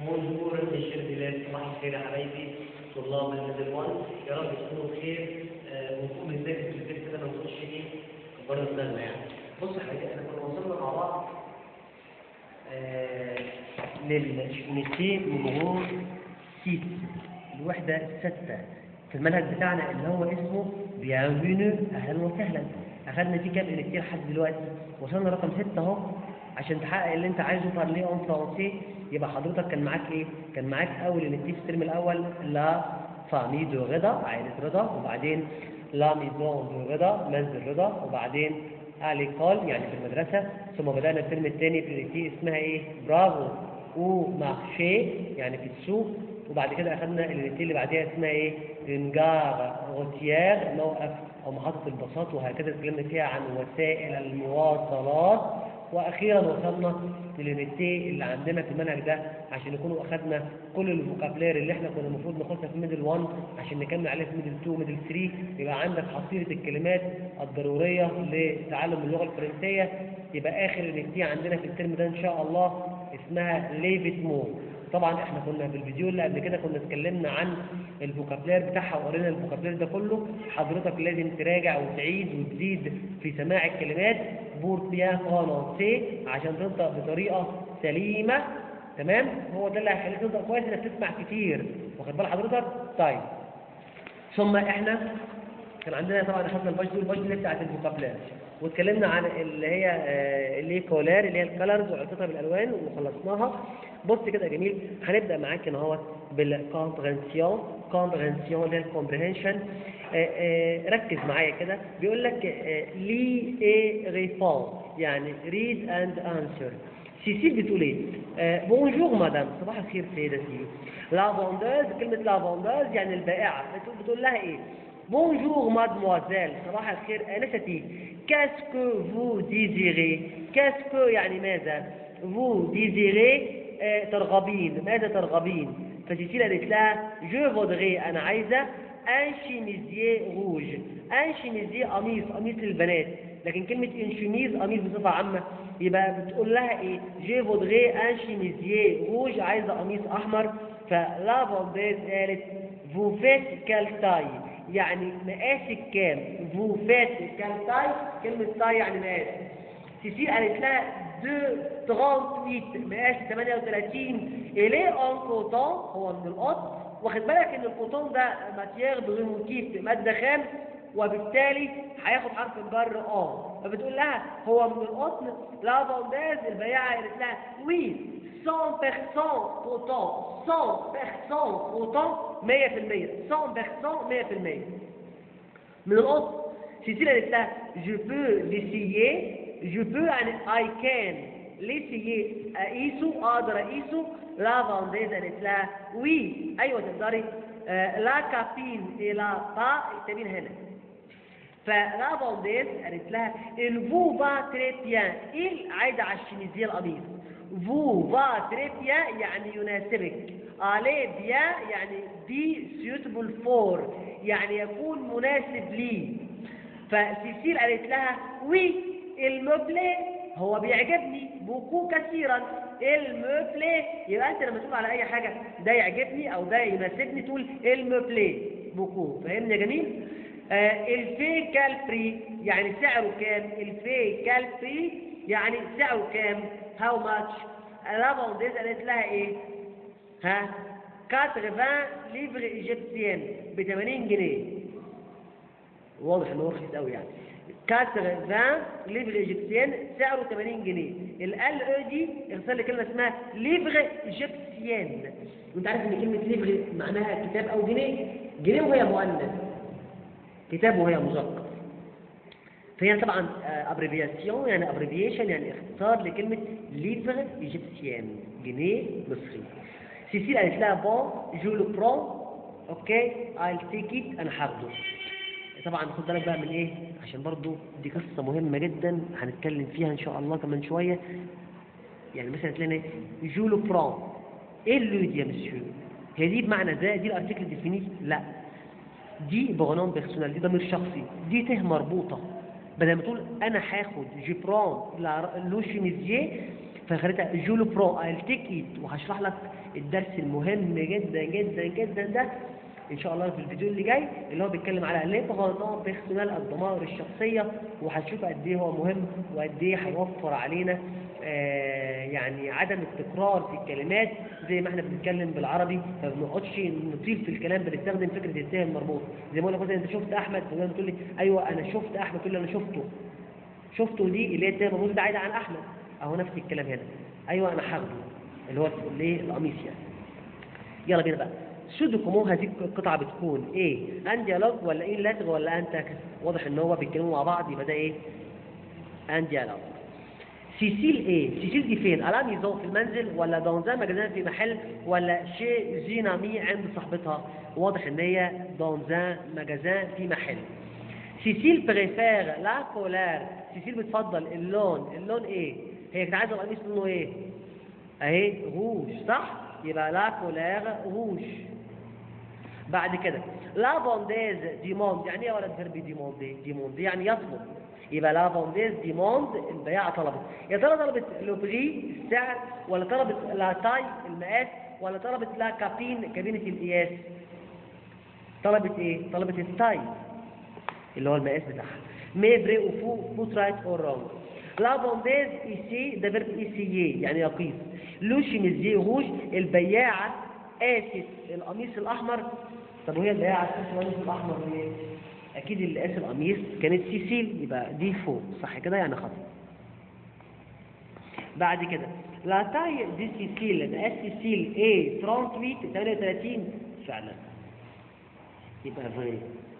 بونجور مشير بلال صباح الخير يا حبايبي طلاب الليفل 1 يا رب تكونوا بخير آه، ونكون بنذاكر في البيت كده ما نخش ايه كبار دماغنا يعني بصوا يا حبايبي احنا كنا وصلنا مع بعض آه، للشونيتي نمرو 6 الوحدة الستة في المنهج بتاعنا اللي هو اسمه بيانفينو اهلا وسهلا اخدنا فيه كام كتير لحد دلوقتي وصلنا رقم ستة اهو عشان تحقق اللي انت عايزه بارلي اون فرونسي يبقى حضرتك كان معاك ايه؟ كان معاك اول الانتيف الترم الاول لا فامي دو رضا عائلة رضا وبعدين لا ميزون دو رضا منزل رضا وبعدين اليكول يعني في المدرسة ثم بدأنا الترم الثاني في الانتيف اسمها ايه؟ برافو او مارشي يعني في السوق وبعد كده اخذنا الانتيف اللي بعديها اسمها ايه؟ انجار روتيير موقف او محطة الباصات وهكذا اتكلمنا فيها عن وسائل المواصلات واخيرا وصلنا للميتي اللي عندنا في المنهج ده عشان نكونوا اخذنا كل الفوكابلير اللي احنا كنا المفروض ناخدها في ميدل 1 عشان نكمل عليها في ميدل 2 ميدل 3 يبقى عندك حصيله الكلمات الضروريه لتعلم اللغه الفرنسيه يبقى اخر الميتي عندنا في الترم ده ان شاء الله اسمها ليفيت مو طبعا احنا كنا في الفيديو اللي قبل كده كنا اتكلمنا عن الفوكابلير بتاعها وقرينا الفوكابلير ده كله حضرتك لازم تراجع وتعيد وتزيد في سماع الكلمات بور بيان فرونسي عشان تنطق بطريقه سليمه تمام هو ده اللي هيخليك تنطق كويس انك تسمع كتير واخد بال حضرتك طيب ثم احنا كان عندنا طبعا اخذنا الباج دي والباج دي بتاعت الفوكابلير واتكلمنا عن اللي هي آه، اللي هي كولار اللي هي الكالرز وعلاقتها بالالوان وخلصناها بص كده يا جميل هنبدا معاك هنا اهوت بالكومبرينسيون كومبرينسيون اللي هي الكومبريهنشن ركز معايا كده بيقول لك لي اي ريبون يعني ريد اند انسر سيسيل بتقول ايه؟ آه بونجور مدام صباح الخير سيدتي لا فوندوز كلمه لا فوندوز يعني البائعه بتقول, بتقول لها ايه؟ بونجور مادموازيل صباح الخير انستي كاسكو فو ديزيري كاسكو يعني ماذا؟ فو ديزيري آه ترغبين ماذا ترغبين؟ فسيسيل قالت لها جو فودغي انا عايزه ان شيميزيه روج ان شيميزيه قميص قميص للبنات لكن كلمة ان شيميز قميص بصفة عامة يبقى بتقول لها ايه جي فودغي ان شيميزيه روج عايزة قميص احمر فلا فونديز قالت فو فيت كال تاي يعني مقاسك كام فو فيت كال تاي كلمة تاي يعني مقاس سيسيل قالت لها دو 38 مقاس 38 إليه اون كوتون هو من القط واخد بالك ان القطن ده ماتيير بريموتيف مادة خام وبالتالي هياخد حرف الجر اه فبتقول لها هو من القطن لا فونداز البياعة قالت لها وي 100% قطن 100% قطن 100% 100% 100% من القطن سيسيل قالت لها جو بو ليسيي جو بو يعني اي كان ليسيي اقيسه اقدر اقيسه لا فانديز قالت لها وي ايوه تقدري آه لا كابين الى با اكتبين هنا فلا فانديز قالت لها الفو با تري بيان ايه عايده على الشميزيه القميص فو با تري بيان يعني يناسبك الي بيان يعني بي سيوتبل فور يعني يكون مناسب لي فسيسيل قالت لها وي الموبلي هو بيعجبني بوكو كثيرا الموبلي يبقى انت لما تقول على اي حاجه ده يعجبني او ده يناسبني تقول الموبلي بوكو فاهمني يا جميل آه الفي كالفري يعني سعره كام الفي كالفري يعني سعره كام هاو ماتش لافونديز قالت لها ايه ها 80 ليفر ايجيبسيان ب 80 جنيه واضح ان هو رخيص قوي يعني 80 ليفر ايجيبسيان سعره 80 جنيه ال او دي ارسل لي كلمه اسمها ليفر ايجيبسيان وانت عارف ان كلمه ليفر معناها كتاب او جنيه جنيه وهي مؤنث كتاب وهي مذكر فهي طبعا ابريفياسيون يعني ابريفيشن يعني اختصار لكلمه ليفر ايجيبسيان جنيه مصري سيسيل قالت لها بون جو لو برون اوكي ايل تيك ات انا هاخده طبعا خد بالك بقى من ايه عشان برضو دي قصة مهمة جدا هنتكلم فيها ان شاء الله كمان شوية يعني مثلا تلاقينا جو لو برون ايه اللي دي يا مسيو هي دي بمعنى ده دي الارتيكل ديفينيت لا دي بغنون بيرسونال دي ضمير شخصي دي ته مربوطة بدل ما تقول انا هاخد جي برون لو شيميزيه فخليتها جو لو برو I'll take it وهشرح لك الدرس المهم جدا جدا جدا ده ان شاء الله في الفيديو اللي جاي اللي هو بيتكلم على ليه غلطان باختلال الضمائر الشخصيه وهتشوف قد ايه هو مهم وقد ايه هيوفر علينا آه يعني عدم التكرار في الكلمات زي ما احنا بنتكلم بالعربي فما بنقعدش نطيل في الكلام بنستخدم فكره التهم المربوط زي ما اقول لك مثلا انت شفت احمد تقول لي ايوه انا شفت احمد تقول لي انا شفته شفته دي اللي هي التهم المربوط ده عايده عن احمد اهو نفس الكلام هنا ايوه انا حاخده اللي هو الايه القميص يعني يلا بينا بقى سودو كومو هذه القطعه بتكون ايه ان ديالوج ولا ايه لاتغ ولا انت واضح ان هو بيتكلموا مع بعض يبقى ده ايه ان ديالوج سيسيل ايه سيسيل دي فين على ميزون في المنزل ولا دونزان مجازان في محل ولا شي زينامي عند صاحبتها واضح ان هي دونزان مجازان في محل سيسيل بريفير لا كولار سيسيل بتفضل اللون اللون ايه هي كانت عايزه القميص لونه ايه اهي روج صح يبقى لا كولار روج بعد كده لا فونديز ديموند يعني ايه يا ولد فيربي ديموندي ديموندي يعني يطلب يبقى لا فونديز ديموند البياعة طلبت يا ترى طلبت لو بري السعر ولا طلبت لا تاي المقاس ولا طلبت لا كابين كابينة القياس طلبت ايه طلبت التاي اللي هو المقاس بتاعها مي بري وفو بوت رايت اور رونج لا فونديز ايسي ده فيرب ايسيي يعني يقيس لو شيميزي روج البياعة قاست القميص الاحمر طب وهي البياعة قاست القميص الاحمر ليه؟ اكيد اللي قاس القميص كانت سيسيل يبقى دي فوق صح كده يعني خطأ بعد كده لا تاي دي سيسيل مقاس سيسيل ايه 38 38 فعلا يبقى فغي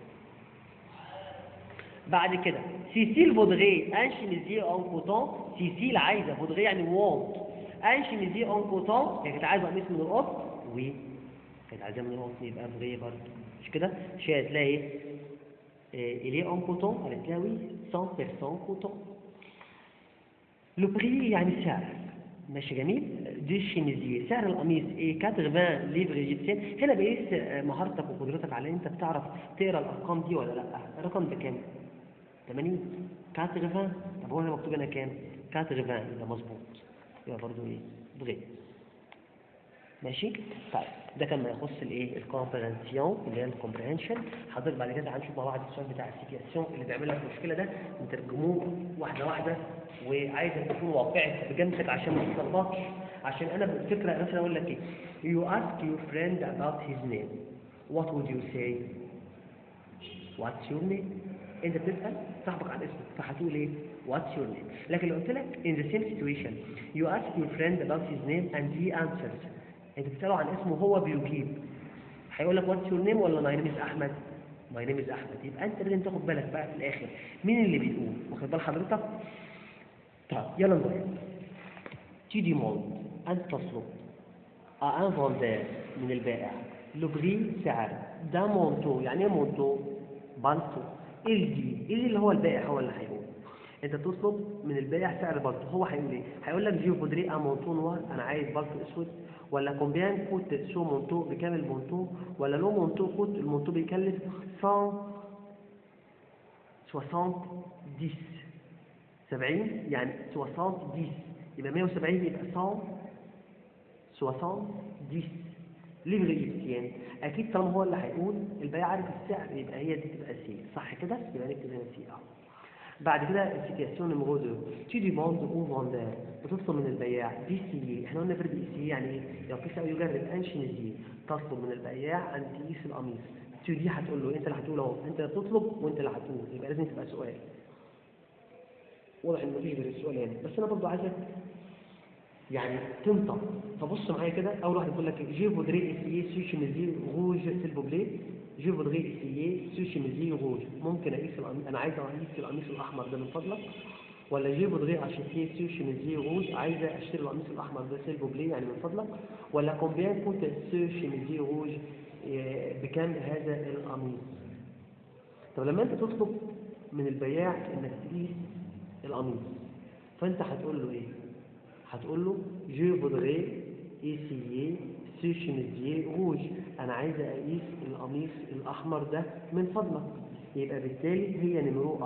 بعد كده سيسيل فودغي ان شيميزي اون كوتون سيسيل عايزه فودغي يعني وونت ان شيميزي اون كوتون هي كانت عايزه قميص من القط وي كانت عايزاه من القط يبقى فغي برضه مش كده شيء هتلاقي il est en coton قالت لها وي 100% coton لو بري يعني سعر ماشي جميل دي شيميزي سعر القميص ايه 80 ليفر ايجيبسيان هنا بقيس مهارتك وقدرتك على ان انت بتعرف تقرا الارقام دي ولا لا الرقم ده كام 80 80 طب هو هنا مكتوب هنا كام 80 ده مظبوط يبقى برضه ايه بغيت ماشي طيب ده كان ما يخص الايه الكومبريهنسيون اللي هي الكومبريهنشن حضرتك بعد كده هنشوف مع بعض السؤال بتاع السيتياسيون اللي بيعمل لك المشكله ده نترجموه واحده واحده وعايزك تكون واقعي بجنبك عشان ما تتلخبطش عشان انا بالفكره مثلا اقول لك ايه you ask your friend about his name what would you say what's your name انت بتسال صاحبك عن اسمه فهتقول ايه what's your name لكن لو قلت لك in the same situation you ask your friend about his name and he answers انت بتساله عن اسمه هو بيجيب هيقول لك واتس يور نيم ولا ماي نيم از احمد ماي نيم از احمد يبقى انت لازم تاخد بالك بقى في الاخر مين اللي بيقول واخد بال حضرتك طيب يلا نجرب تي دي موند انت تطلب ان فوندير من البائع لو بري سعر ده مونتو يعني ايه مونتو بالتو الدي الدي اللي هو البائع هو اللي هيقول انت تطلب من البائع سعر بالتو هو هيقول ايه هيقول لك جيو فودري ان مونتو نوار انا عايز بالتو اسود ولا كومبيان كوت سو مونتو بكام المونتو ولا لو مونتو كوت المونتو بيكلف 160 10 70 يعني 60 10 يبقى 170 يبقى 160 10 ليفر ايجيبسيان اكيد طالما هو اللي هيقول البياع عارف السعر يبقى هي دي تبقى سي صح كده يبقى نكتب هنا سي اه بعد كده السيتياسيون نمرو 2 تي ديموند او فوندر بتطلب من البياع دي سي احنا قلنا فيرب سي يعني ايه يقيس او يجرب انشنزي تطلب من البياع ان تقيس القميص تو دي هتقول له انت اللي هتقول اهو انت اللي بتطلب وانت اللي هتقول يبقى لازم تبقى سؤال واضح ان مفيش غير السؤال يعني بس انا برضو عايزك يعني تنطق فبص معايا كده اول واحد يقول لك جي فودري اسيي سو شيميزي روج سيل بوبلي جي فودري اسيي سو شيميزي روج ممكن اقيس القميص انا عايز اقيس القميص الاحمر ده من فضلك ولا جي فودري اشتري سو شيميزي روج عايزه اشتري القميص الاحمر ده سيل بوبلي يعني من فضلك ولا كومبيان كوت سو شيميزي روج بكام هذا القميص طب لما انت تطلب من البياع انك تقيس القميص فانت هتقول له ايه هتقول له جو فودري ايسيي سو شيميزي روج انا عايزه اقيس القميص الاحمر ده من فضلك يبقى بالتالي هي نمرو اه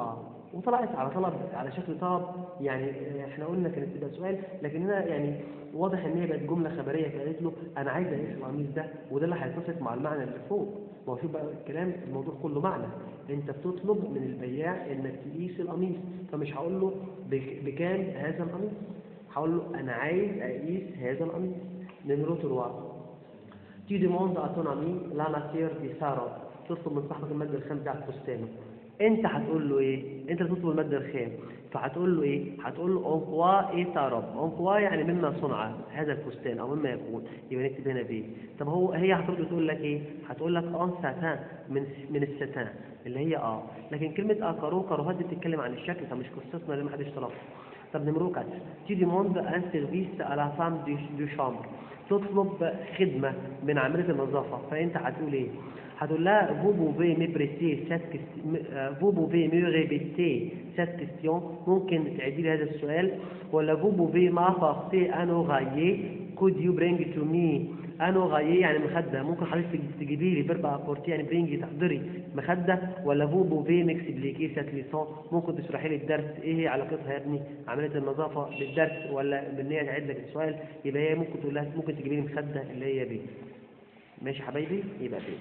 وطلعت على طلب على شكل طلب يعني آه، احنا قلنا كانت تبقى سؤال لكن هنا يعني واضح ان هي بقت جمله خبريه فقالت له انا عايز اقيس القميص ده وده اللي هيتفق مع المعنى اللي فوق ما هو شوف بقى الكلام الموضوع كله معنى انت بتطلب من البياع انك تقيس القميص فمش هقول له بك- بكام هذا القميص هقول له انا عايز اقيس هذا القميص نمرة 3 Tu demandes à ton ami la matière du sarab تطلب من صاحبك المادة الخام بتاعت فستانه انت هتقول له ايه انت بتطلب المادة الخام فهتقول له ايه هتقول له en quoi est sarab en quoi يعني مما صنع هذا الفستان او مما يكون يبقى نكتب هنا بيه طب هو هي هترد تقول لك ايه هتقول لك en satin من من الستان اللي هي اه لكن كلمة اه كارو كاروهات دي بتتكلم عن الشكل فمش قصتنا اللي محدش طلبها طب نمرو 4 tu demandes un service à la femme du, du chambre تطلب خدمة من عاملة النظافة فأنت هتقول إيه؟ هتقول لها vous pouvez me prêter cette question euh, vous pouvez me répéter cette question ممكن تعيدي لي هذا السؤال ولا vous pouvez m'apporter un oreiller could you bring to me un oreiller يعني مخدة ممكن حضرتك تجيبي لي فيرب apporter يعني bring تحضري مخدة ولا vous pouvez m'expliquer cette leçon ممكن تشرحي لي الدرس ايه هي علاقتها يا ابني عملية النظافة بالدرس ولا بان هي تعيد لك السؤال يبقى هي ممكن تقول لها ممكن تجيبي لي مخدة اللي هي بي ماشي يا حبايبي يبقى بي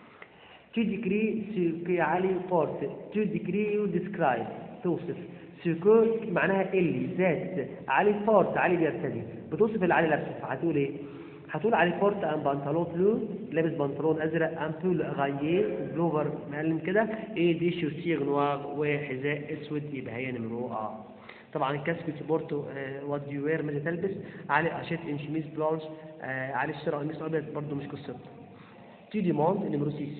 Tu décris ce que علي porte. Tu décris ou describe. توصف. Ce que معناها اللي ذات علي porte علي بيرتدي. بتوصف اللي علي لابسه هتقول ايه؟ هتقول علي porte un pantalon bleu لابس بنطلون ازرق un pull rayé بلوفر مقلم كده et des chaussures noires وحذاء اسود يبقى هي نمرو اه. طبعا الكاسكو تيبورتو وات دو وير متى تلبس علي اشيت ان شميز بلانش آه علي الشراء قميص ابيض برضه مش قصته. Tu demandes نمرو 6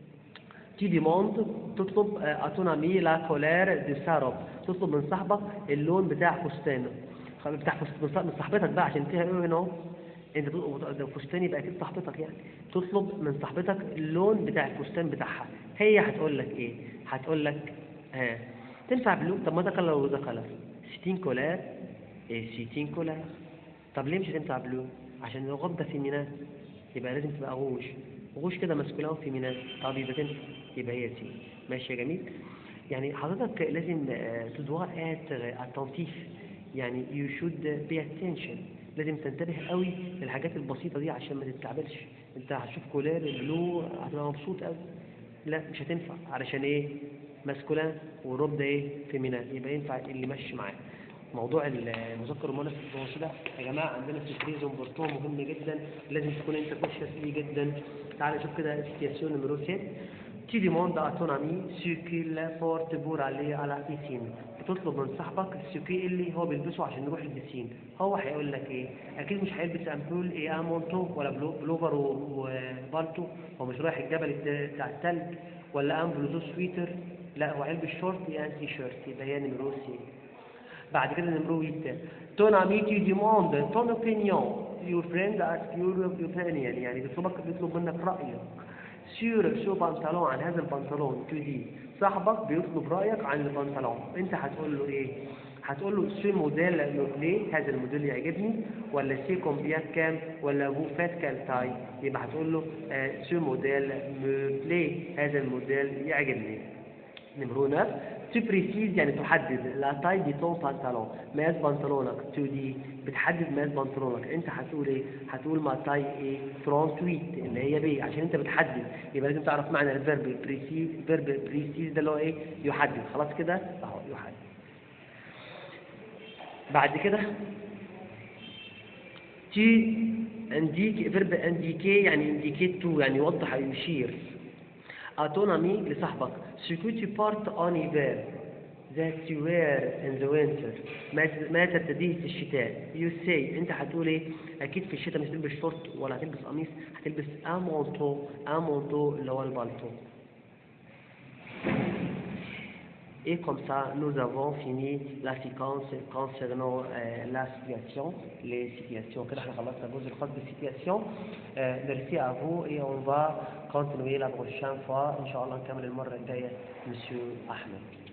تي ديموند تطلب اتونامي لا كولير دي ساروب تطلب من صاحبك اللون بتاع فستانه خ- بتاع فست- من صاحبتك بقى عشان فيها ايه هنا اهو انت تطلب ده فستان يبقى اكيد صاحبتك يعني تطلب من صاحبتك اللون بتاع الفستان بتاعها هي هتقول لك ايه هتقول لك ها تنفع بلو طب ما ده كلر وده كلر ستين كولار ايه ستين كولار طب ليه مش هتنفع بلو عشان الغدة فيمينات يبقى لازم تبقى غوش غوش كده مسكولة وفيمينات طب يبقى تنفع يبقى هي سي ماشي يا جميل يعني حضرتك لازم تدوار اتر اتنتيف يعني you should pay attention لازم تنتبه قوي للحاجات البسيطة دي عشان ما تتكعبلش انت هتشوف كولار بلو هتبقى مبسوط قوي لا مش هتنفع علشان ايه ماسكولان والرب ده ايه فيمينات يبقى ينفع اللي ماشي معاه موضوع المذكر المؤنث الفرنسي ده يا جماعه عندنا سيكريز ومبرتون مهم جدا لازم تكون انت كوشيس فيه جدا تعال نشوف كده سيتياسيون نمرو 7 Tu demandes à ton ami ce qu'il porte pour aller à la piscine. بتطلب من صاحبك السوكي اللي هو بيلبسه عشان يروح البسين هو هيقول لك ايه اكيد مش هيلبس امبول ايه مونتو ولا بلو بلوفر و- وبالتو هو مش رايح الجبل الت- بتاع التلج ولا ام بلوزو سويتر لا هو هيلبس شورت يعني تي شيرت يبقى هي نمرو سي بعد كده نمرو 8 ton ami tu demandes ton opinion your friend asks your opinion يعني بيطلبك بيطلب منك رأيك sur شو بنطلون عن هذا البنطلون tu dis صاحبك بيطلب رأيك عن البنطلون انت هتقول له ايه هتقول له سي موديل مبلي هذا الموديل يعجبني ولا سي كومبيان كام ولا فو فات كال تاي يبقى هتقول له آه سي موديل مبلي هذا الموديل يعجبني نمرو 9 tu précises يعني تحدد لا تاي دي تون بانتالون مقاس بنطلونك تو دي بتحدد مقاس بنطلونك انت هتقول ايه هتقول ما تاي ايه 38 اللي هي بي عشان انت بتحدد يبقى لازم تعرف معنى الفيرب بريسيز فيرب بريسيز ده اللي هو ايه يحدد خلاص كده اهو يحدد بعد كده تي انديك فيرب انديكي يعني انديكيت تو يعني يوضح او يشير à ton ami لصاحبك ce que tu portes en hiver that you wear in the winter ما ما ترتديه في الشتاء you say انت هتقول ايه اكيد في الشتاء مش هتلبس شورت ولا هتلبس قميص هتلبس un manteau un manteau اللي هو البالتو Et comme ça, nous avons fini la séquence concernant euh, la situation, les situations. كده احنا خلصنا الجزء الخاص بالسيتياسيون. Euh, merci à vous et on va continuer la prochaine fois. إن شاء الله نكمل المرة الجاية. Monsieur Ahmed.